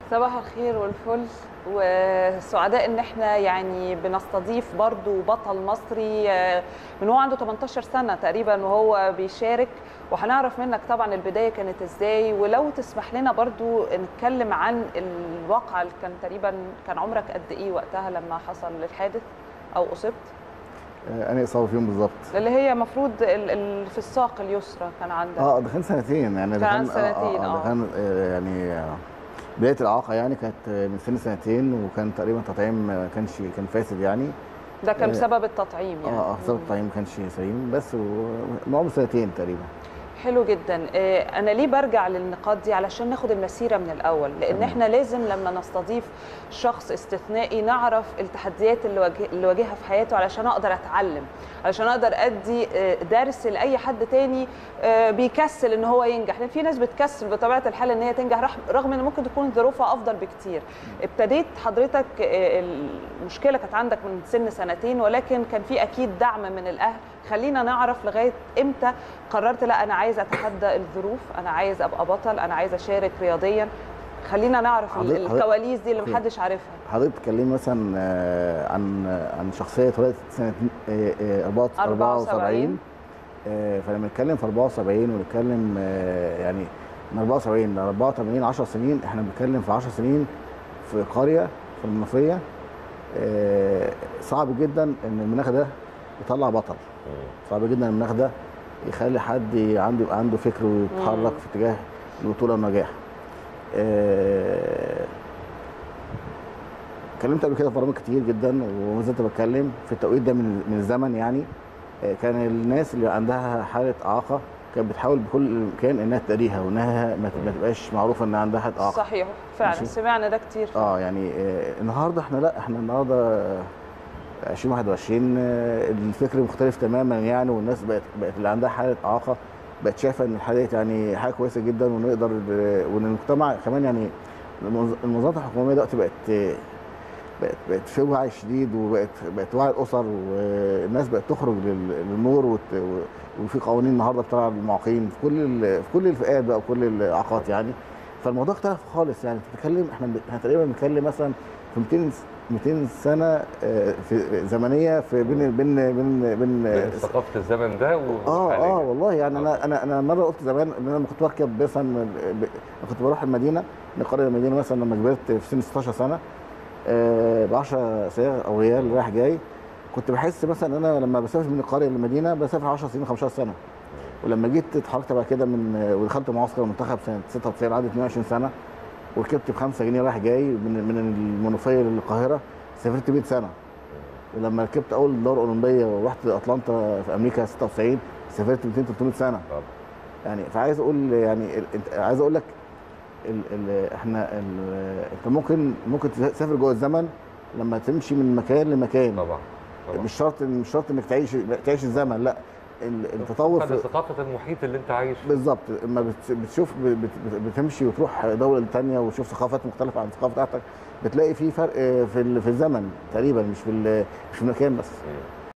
صباح الخير والفل وسعداء ان احنا يعني بنستضيف برضو بطل مصري آه، من هو عنده 18 سنه تقريبا وهو بيشارك وهنعرف منك طبعا البدايه كانت ازاي ولو تسمح لنا برضو نتكلم عن الواقعه اللي كان تقريبا كان عمرك قد ايه وقتها لما حصل الحادث او اصبت آه، انا اصابه فيهم بالظبط اللي هي المفروض ال- ال- في الساق اليسرى كان عندك اه ده كان سنتين يعني ده كان كان سنتين، اه, آه. آه. ده كان آه، يعني آه، بدايه الاعاقه يعني كانت آه، من سن سنتين وكان تقريبا تطعيم ما كانش كان فاسد يعني ده كان آه، بسبب التطعيم يعني اه اه بسبب التطعيم ما كانش سليم بس ومعهم سنتين تقريبا حلو جدا آه، انا ليه برجع للنقاط دي علشان ناخد المسيره من الاول لان تمام. احنا لازم لما نستضيف شخص استثنائي نعرف التحديات اللي واجه اللي واجهها في حياته علشان اقدر اتعلم علشان اقدر ادي آه، درس لاي حد تاني آه، بيكسل ان هو ينجح لان في ناس بتكسل بطبيعه الحال ان هي تنجح رح- رغم ان ممكن تكون ظروفها افضل بكتير ابتديت حضرتك آه، المشكله كانت عندك من سن سنتين ولكن كان في اكيد دعم من الاهل خلينا نعرف لغايه امتى قررت لا انا عايز اتحدى الظروف انا عايز ابقى بطل انا عايز اشارك رياضيا خلينا نعرف ال- حضرتك- الكواليس دي اللي أوكي. محدش عارفها حضرتك تتكلمي مثلا آه، عن عن شخصيه اتولدت سنه آه، آه، 74 74. آه، فلما نتكلم في 74 ونتكلم آه، يعني من 74 ل 84 10 سنين احنا بنتكلم في 10 سنين في قريه في المنوفيه آه، صعب جدا ان المناخ ده يطلع بطل صعب جدا المناخ ده يخلي حد عنده يبقى عنده فكر ويتحرك مم. في اتجاه البطوله والنجاح آه، اتكلمت قبل كده في برامج كتير جدا وما زلت بتكلم في التوقيت ده من من الزمن يعني آه، كان الناس اللي عندها حاله اعاقه كانت بتحاول بكل الامكان انها تداريها وانها ما ما تبقاش معروفه ان عندها حاله اعاقه صحيح فعلا ماشي. سمعنا ده كتير اه يعني آه، النهارده احنا لا احنا النهارده آه، 2021 آه، الفكر مختلف تماما يعني والناس بقت بقت اللي عندها حاله اعاقه بقت شايفه ان الحاله ديت يعني حاجه كويسه جدا ونقدر آه، وان المجتمع كمان يعني المنظ- المنظمات الحكوميه دلوقتي بقت آه، بقت بقت في وعي شديد وبقت بقت وعي الاسر والناس بقت تخرج لل- للنور وت- و- وفي قوانين النهارده بتاع المعاقين في كل ال- في كل الفئات بقى وكل الاعاقات يعني فالموضوع اختلف خالص يعني بتتكلم احنا احنا تقريبا بنتكلم مثلا في 200 200 سنه آه، في زمنيه في بين بين بين بين بين ثقافه الزمن ده اه وحاليا. اه والله يعني انا انا انا مره قلت زمان ان انا لما كنت بركب مثلا ب- أنا كنت بروح المدينه من قريه المدينه مثلا لما كبرت في سن 16 سنه ب 10 صاغ او ريال رايح جاي كنت بحس مثلا ان انا لما بسافر من القريه للمدينه بسافر 10 سنين 15 سنه ولما جيت اتحركت بعد كده من ودخلت معسكر المنتخب سنه 96 عدت 22 سنه وركبت ب 5 جنيه رايح جاي من من المنوفيه للقاهره سافرت 100 سنه ولما ركبت اول دوره اولمبيه ورحت اتلانتا في امريكا 96 سافرت 200 300 سنه طبعا. يعني فعايز اقول يعني ال- انت عايز اقول لك ال ال احنا ال انت ممكن ممكن تسافر جوه الزمن لما تمشي من مكان لمكان طبعا طبعا مش شرط مش شرط انك تعيش تعيش الزمن لا ال- التطور هذا في ثقافه المحيط اللي انت عايش فيه. بالظبط اما بت- بتشوف بت- بت- بتمشي وتروح دوله تانية وتشوف ثقافات مختلفه عن الثقافه بتاعتك بتلاقي في فرق في ال- في الزمن تقريبا مش في ال- مش في المكان بس مم.